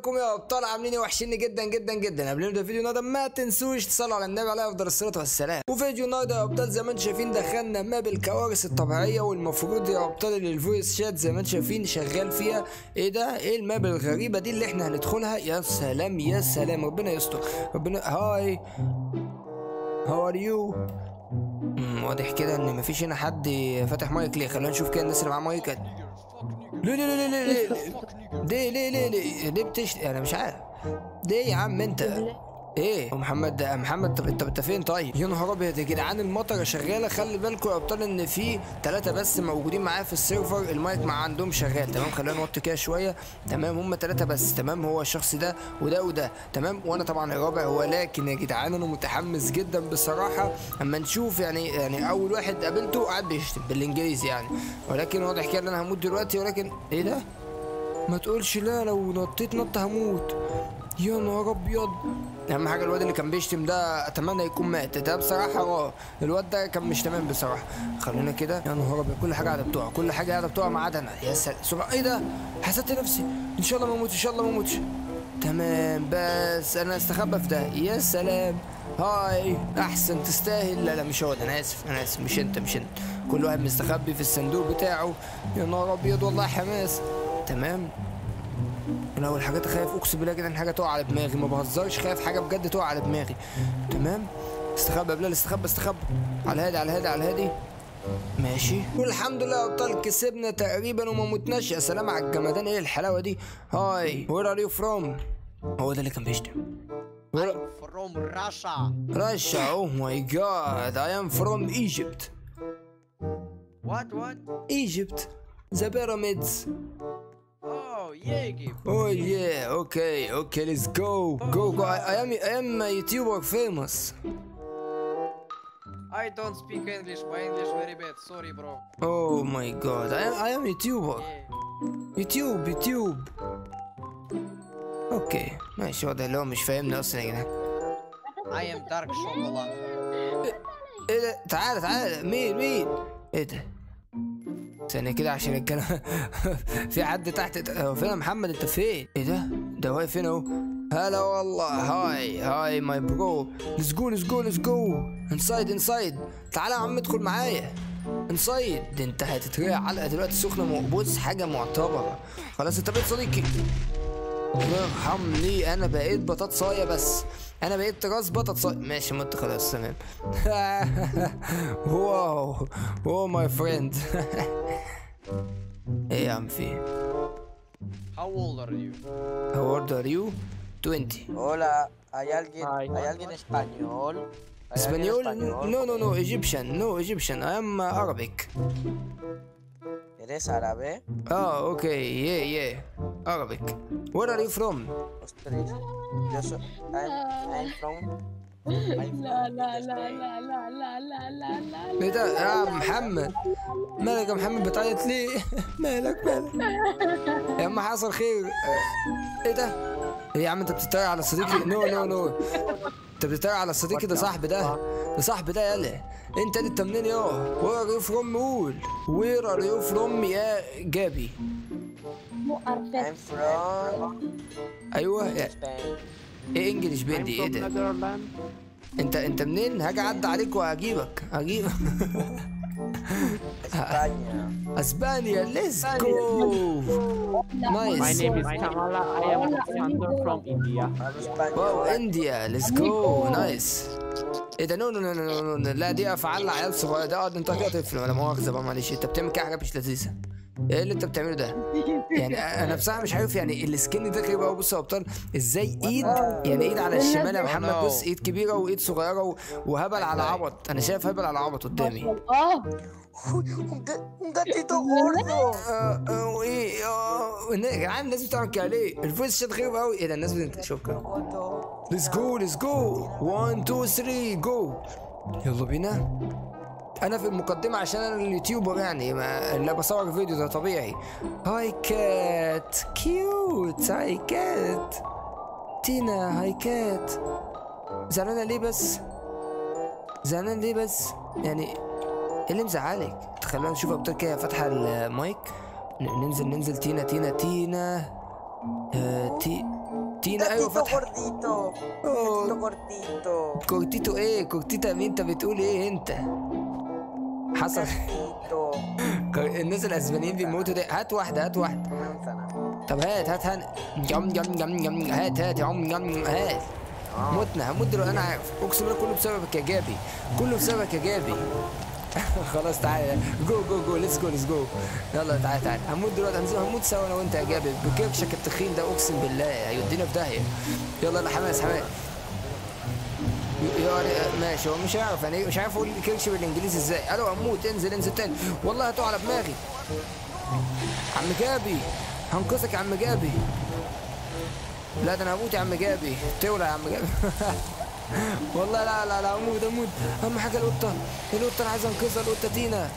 ازيكم يا ابطال عاملين ايه وحشيني جدا جدا جدا قبل ما نبدا فيديو النهارده ما تنسوش تصلوا على النبي عليه افضل الصلاه والسلام وفيديو النهارده يا ابطال زي ما انتم شايفين دخلنا ماب الكوارث الطبيعيه والمفروض يا ابطال اللي الفويس شات زي ما انتم شايفين شغال فيها ايه ده ايه الماب الغريبه دي اللي احنا هندخلها يا سلام يا سلام ربنا يستر ربنا هاي هاو ار يو واضح كده ان مفيش هنا حد فاتح مايك ليه خلينا نشوف كده الناس اللي معاها مايك ليه ليه ليه ليه ليه ليه ليه ليه ليه ليه بتشت انا مش عارف ليه يا عم انت ايه يا محمد ده محمد طب انت انت فين طيب يا نهار ابيض يا جدعان المطره شغاله خلي بالكم يا ابطال ان في ثلاثه بس موجودين معايا في السيرفر المايك مع عندهم شغال تمام خلينا نوطي كده شويه تمام هم ثلاثه بس تمام هو الشخص ده وده وده تمام وانا طبعا الرابع ولكن يا جدعان انا متحمس جدا بصراحه اما نشوف يعني يعني اول واحد قابلته قاعد بيشتم بالانجليزي يعني ولكن واضح كده ان انا هموت دلوقتي ولكن ايه ده ما تقولش لا لو نطيت نط هموت يا نهار ابيض اهم حاجه الواد اللي كان بيشتم ده اتمنى يكون مات ده بصراحه اه الواد ده كان مش تمام بصراحه خلينا كده يا نهار ابيض كل حاجه قاعده بتقع كل حاجه قاعده بتقع ما عدا انا يا سلام سبحان ايه ده حسدت نفسي ان شاء الله ما اموتش ان شاء الله ما اموتش تمام بس انا استخبى في ده يا سلام هاي احسن تستاهل لا لا مش هو ده انا اسف انا اسف مش انت مش انت كل واحد مستخبي في الصندوق بتاعه يا نهار ابيض والله حماس تمام انا اول حاجات خايف اقسم بالله كده ان حاجه تقع على دماغي ما بهزرش خايف حاجه بجد تقع على دماغي تمام استخبى يا بلال استخبى استخبى على الهادي على الهادي على الهادي ماشي والحمد لله يا ابطال كسبنا تقريبا وما متناش يا سلام على الجمدان ايه الحلاوه دي هاي وير ار يو فروم هو ده اللي كان بيشتم from Russia. رشا اوه ماي جاد اي ام فروم ايجيبت What? What? ايجيبت ذا بيراميدز Oh, Egypt. Oh yeah, okay, okay, let's go, go, go. I, I am, I am a YouTuber famous. I don't speak English. My English very bad. Sorry, bro. Oh my god, I am, I am YouTuber. Yeah. يوتيوب يوتيوب. اوكي ماشي واضح اللي هو مش فاهمني اصلا يا جدعان. I am dark chocolate. ايه ده؟ تعالى تعالى مين مين؟ ايه ده؟ ثانية كده عشان الكلام في حد تحت هو فين يا محمد انت فين؟ ايه ده؟ ده واقف هنا اهو هلا والله هاي هاي ماي برو ليتس جو ليتس جو ليتس جو انسايد انسايد تعالى يا عم ادخل معايا انسايد ده انت هتتريق علقه دلوقتي سخنه م- بص حاجه معتبره خلاص انت بقيت صديقي الله يرحمني انا بقيت بطاطسايه بس انا بقيت راس بطاطسايه ماشي مت خلاص تمام واو واو ماي فريند ايه يا عم في ايه How old are you? How old are you? 20 Hola, ¿hay alguien, ¿hay alguien español? ¿Hay alguien Español? No, no, no, Egyptian. No, Egyptian. I am uh, Arabic. ¿Eres árabe? Oh, okay. Yeah, yeah. Arabic. Where are you from? Ostras, yo soy... I'm, I'm from... I'm from لا لا لا Spain. لا لا لا لا لا لا ايه ده يا محمد مالك يا محمد بتعيط ليه مالك مالك يا عم حصل خير ايه ده ايه يا عم انت بتتريق على صديقي نو نو نو انت بتتريق على صديقي ده صاحبي ده ده صاحبي ده يلا انت دي انت منين يا وير ار يو فروم قول وير ار يو فروم يا جابي مو I'm عرفت from ايوه يا- Spain. ايه انجلش بيندي ايه ده انت انت منين هاجي اعدي عليك وهجيبك هجيبك España. اسبانيا ليتس جو My نايس name is Kamala. I am Alexander from India. Hablo español. واو انديا ليتس جو نايس ايه ده نو نو نو نو نو نو لا دي افعال عيال صغيره ده اه انت كده طفل ولا مؤاخذه بقى معلش انت بتعمل كده حاجه مش لذيذه ايه اللي انت بتعمله ده؟ يعني انا بصراحه مش عارف يعني السكن ده غريب قوي بص يا ابطال ازاي ايد يعني ايد على الشمال يا محمد بص ايد كبيره وايد صغيره و- وهبل على عبط انا شايف هبل على عبط قدامي اه Un, ga- un gatito gordo. آه، آه، وايه اه يا جدعان الناس بتعمل كده ليه؟ الفويس شات غريب قوي ايه ده الناس بت- شوف كده ليتس جو ليتس جو 1 2 3 جو يلا بينا انا في المقدمه عشان انا اليوتيوبر يعني ما اللي بصور فيديو ده طبيعي هاي كات كيوت هاي كات تينا هاي كات زعلانه ليه بس زعلان ليه بس يعني ايه اللي مزعلك خلينا نشوف ابطال كده فاتحه المايك ن- ننزل ننزل تينا تينا تينا آه تي تينا ايوه Gatito فتحي gordito. أوه. Gatito gordito. كورتيتو ايه كورتيتا مين انت بتقول ايه انت حصل Gatito. كور- الناس الاسبانيين بيموتوا ده هات واحده هات واحده Manzana. طب هات هات هات يم يم يم يم هات هات يم يم هات متنا هموت دلوقتي انا عارف اقسم بالله كله بسببك يا جابي كله بسببك يا جابي خلاص تعالى جو جو جو ليتس جو ليتس جو يلا تعالى تعالى هموت دلوقتي هنزل هموت سوا انا وانت يا جابي بكرشك التخين ده اقسم بالله هيودينا في داهيه يلا يلا حماس حماس يا ري- ماشي هو مش هيعرف يعني مش عارف اقول كرش بالانجليزي ازاي الو هموت انزل انزل تاني والله هتقع على دماغي عم جابي هنقذك يا عم جابي لا ده انا هموت يا عم جابي تولع يا عم جابي والله لا لا لا هموت هموت اهم حاجه القطه القطه انا عايز انقذها القطه تينا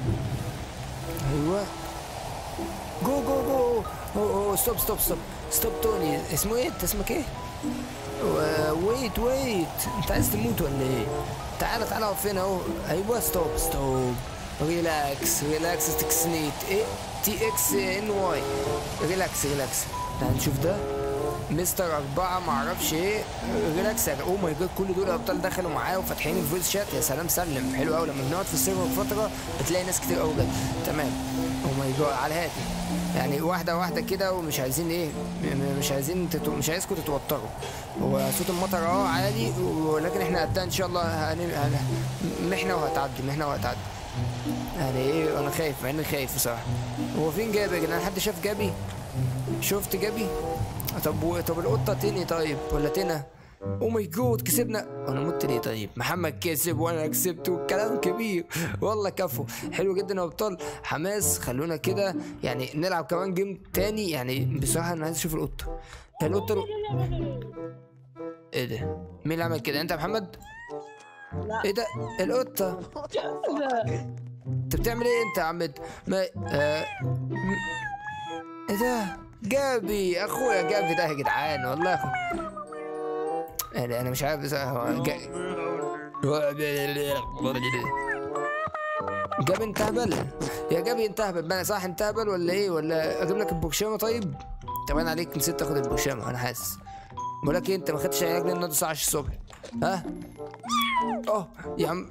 ايوه جو جو جو أوه، أوه، ستوب ستوب ستوب ستوب توني اسمه ايه انت اسمك ايه و- ويت ويت انت عايز تموت ولا ايه تعالى تعالى اقف هنا اهو ايوه ستوب ستوب ريلاكس ريلاكس تكسنيت ايه تي اكس ان واي ريلاكس ريلاكس تعال نشوف ده مستر أربعة معرفش ايه ريلاكس يا اوه ماي جاد كل دول ابطال دخلوا معايا وفاتحين الفويس شات يا سلام سلم حلو قوي لما بنقعد في السيرفر فترة بتلاقي ناس كتير قوي جت تمام اوه ماي جاد على هادي يعني واحدة واحدة كده ومش عايزين ايه م- م- مش عايزين تتو... مش عايزكم تتوتروا هو صوت المطر اه عالي ولكن احنا قدها ان شاء الله هن... هن... محنة وهتعدي محنة وهتعدي يعني ايه انا خايف مع اني خايف بصراحة هو فين جابي يا جدعان حد شاف جابي شفت جابي طب و... طب القطة تاني طيب ولا تنا او ماي جود كسبنا انا مت ليه طيب محمد كسب وانا كسبت والكلام كبير والله كفو حلو جدا يا ابطال حماس خلونا كده يعني نلعب كمان جيم تاني يعني بصراحه انا عايز اشوف القطه هي القطه رو... ايه ده مين اللي عمل كده انت يا محمد لا. ايه ده القطه انت بتعمل ايه انت يا عمد ما آه... م- ايه ده جابي اخويا جابي ده يا جدعان والله اخو انا انا مش عارف بصراحه هو جا... جابي انت هبل يا جابي انت هبل بقى صح انت هبل ولا ايه ولا اجيب لك البرشامه طيب طبعا عليك نسيت تاخد البرشامه انا حاسس بقول لك ايه انت ما خدتش علاج لان النهارده الساعه 10 الصبح ها اه يا عم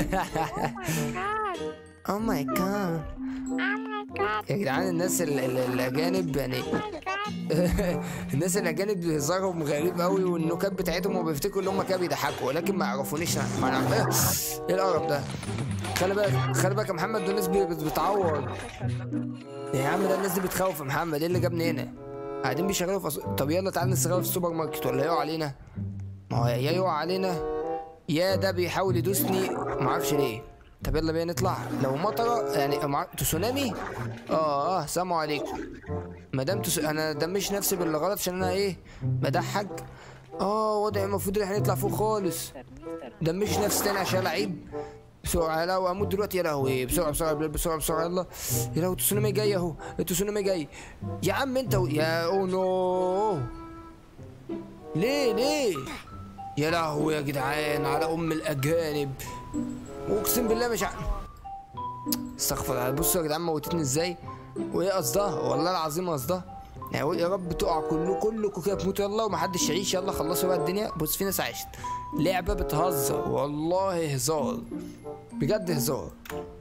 او ماي جاد يا جدعان الناس ال- ال- الاجانب يعني الناس الاجانب هزارهم غريب قوي والنكات بتاعتهم هم بيفتكروا ان هم كده بيضحكوا ولكن ما يعرفونيش ما انا ايه إيه القرف ده خلي بالك خلي بالك يا محمد دول ناس بي- بت- بتعور يا عم ده الناس دي بتخوف يا محمد ايه اللي جابني هنا قاعدين بيشغلوا في أص... طب يلا تعالى نشتغل في السوبر ماركت ولا يقع علينا ما هو يا يقع علينا يا ده بيحاول يدوسني معرفش ليه طب يلا بينا نطلع لو مطره يعني مع... تسونامي اه اه سلام عليكم ما دام تس... انا دمش نفسي بالغلط عشان انا ايه بضحك اه وضع المفروض ان احنا نطلع فوق خالص دمش نفسي تاني عشان لعيب بسرعة لا اموت دلوقتي يا لهوي بسرعة بسرعة يا بلال، بسرعة بسرعة يلا يا لهوي التسونامي جاي اهو التسونامي جاي يا عم انت و... يا او نو ليه ليه يا لهوي يا جدعان على ام الاجانب اقسم بالله مش ع... استغفر الله بصوا يا جدعان موتتني ازاي وايه قصدها والله العظيم قصدها يعني يا رب تقع كله كلكم كده تموتوا يلا ومحدش يعيش يلا خلصوا بقى الدنيا بص في ناس عاشت لعبه بتهزر والله هزار بجد هزار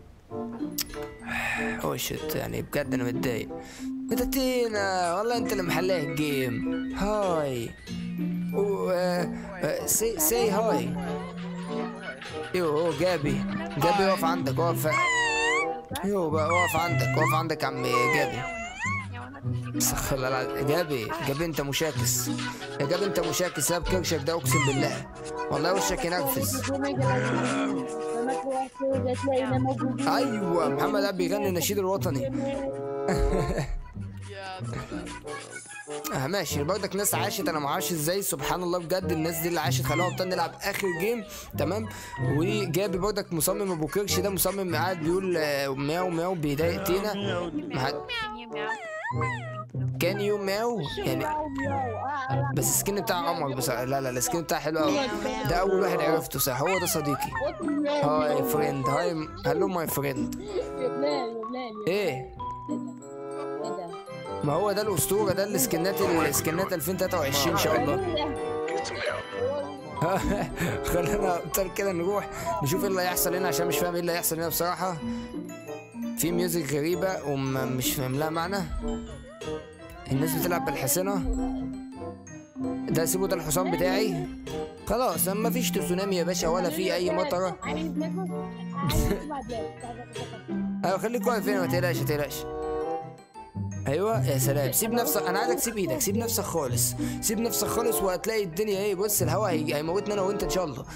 اوه شيت يعني بجد انا متضايق انت تينا والله انت اللي محلاه الجيم هاي سي سي هاي يو جابي جابي واقف عندك واقف يو بقى واقف عندك واقف عندك يا عم جابي استغفر الله العظيم جابي جابي انت مشاكس يا جابي انت مشاكس سبب كرشك ده اقسم بالله والله وشك ينرفز ايوه محمد عبد بيغني النشيد الوطني آه ماشي برضك ناس عاشت انا ما اعرفش ازاي سبحان الله بجد الناس دي اللي عاشت خلوها ابطال نلعب اخر جيم تمام وجابي برضك مصمم ابو كرش ده مصمم قاعد بيقول آه، مياو مياو بيضايق تينا ما حد- كان يو مياو يعني بس السكين بتاع قمر بصراحه لا لا السكين بتاعه حلو قوي ده اول واحد عرفته صح هو ده صديقي هاي فريند هاي هلو ماي فريند يا بلال يا بلال يا ايه ايه ده؟ ما هو ده الاسطوره ده السكنات السكنات 2023 ان شاء الله خلينا ابطال كده نروح نشوف ايه اللي هيحصل هنا عشان مش فاهم ايه اللي هيحصل هنا بصراحه في ميوزك غريبه ومش فاهم لها معنى الناس بتلعب بالحصنه ده سيبه ده الحصان بتاعي خلاص ما فيش تسونامي يا باشا ولا في اي مطره ايوه خليك واقف هنا ما تقلقش ما تقلقش ايوه يا سلام سيب نفسك انا عايزك سيب ايدك سيب نفسك خالص سيب نفسك خالص وهتلاقي الدنيا ايه بص الهوا هي- هيموتنا انا وانت ان شاء الله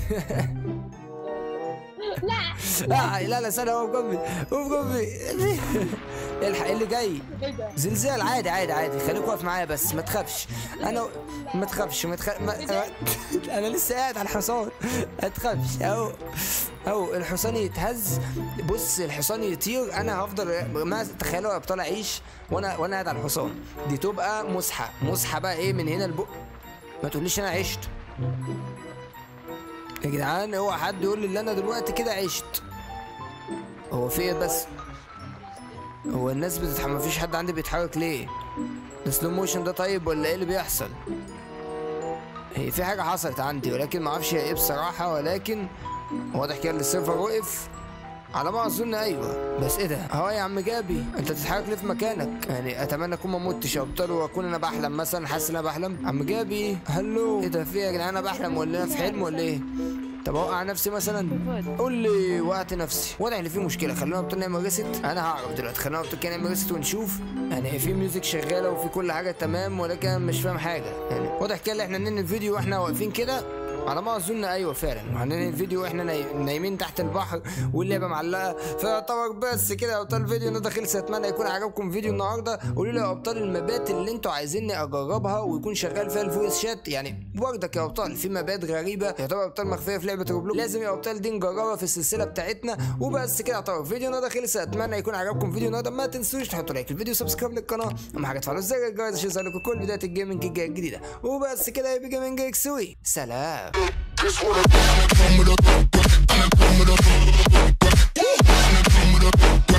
لا لا لا استنى هو جنبي هو جنبي الحق اللي جاي ايه ده؟ زلزال عادي عادي عادي خليك واقف معايا بس ما تخافش انا ما تخافش ما تخ... ما... انا لسه قاعد على الحصان ما تخافش اهو اهو الحصان يتهز بص الحصان يطير انا هفضل ما تخيلوا يا ابطال اعيش وانا وانا قاعد على الحصان دي تبقى مسحه مسحه بقى ايه من هنا لبق ما تقوليش انا عشت يا جدعان اوعى حد يقول لي ان انا دلوقتي كده عشت هو في ايه بس هو الناس بتتحرك مفيش حد عندي بيتحرك ليه ده سلو موشن ده طيب ولا ايه اللي بيحصل هي في حاجه حصلت عندي ولكن ما اعرفش هي ايه بصراحه ولكن واضح كده ان السيرفر وقف على ما اظن ايوه بس ايه ده اهو يا عم جابي انت تتحرك ليه في مكانك يعني اتمنى اكون ما متش يا ابطال واكون انا بحلم مثلا حاسس ان انا بحلم عم جابي هلو ايه ده في إيه يا جدعان انا بحلم ولا انا في حلم ولا ايه طب اوقع نفسي مثلا قول لي وقعت نفسي واضح ان في مشكله خلينا ابطال نعمل ريست انا هعرف دلوقتي خلينا ابطال كده نعمل ريست ونشوف يعني في ميوزك شغاله وفي كل حاجه تمام ولكن أنا مش فاهم حاجه يعني واضح كده ان احنا ننهي الفيديو واحنا واقفين كده على ما اظن ايوه فعلا هننهي الفيديو واحنا ناي- نايمين تحت البحر واللعبه معلقه فيعتبر بس كده يا ابطال الفيديو ده خلص اتمنى يكون عجبكم فيديو النهارده قولوا لي يا ابطال المبات اللي انتوا عايزيني اجربها ويكون شغال فيها الفويس شات يعني برضك يا ابطال في مبات غريبه يعتبر ابطال مخفيه في لعبه روبلوكس لازم يا ابطال دي نجربها في السلسله بتاعتنا وبس كده يعتبر فيديو النهارده خلص اتمنى يكون عجبكم فيديو النهارده ما تنسوش تحطوا لايك الفيديو سبسكرايب للقناه اهم حاجه تفعلوا زر الجرس عشان يظهر لكم كل فيديوهات الجيمنج الجديده وبس كده يا بي جيمنج اكسوي سلام This what I'm coming up, I'm coming up, I'm coming up.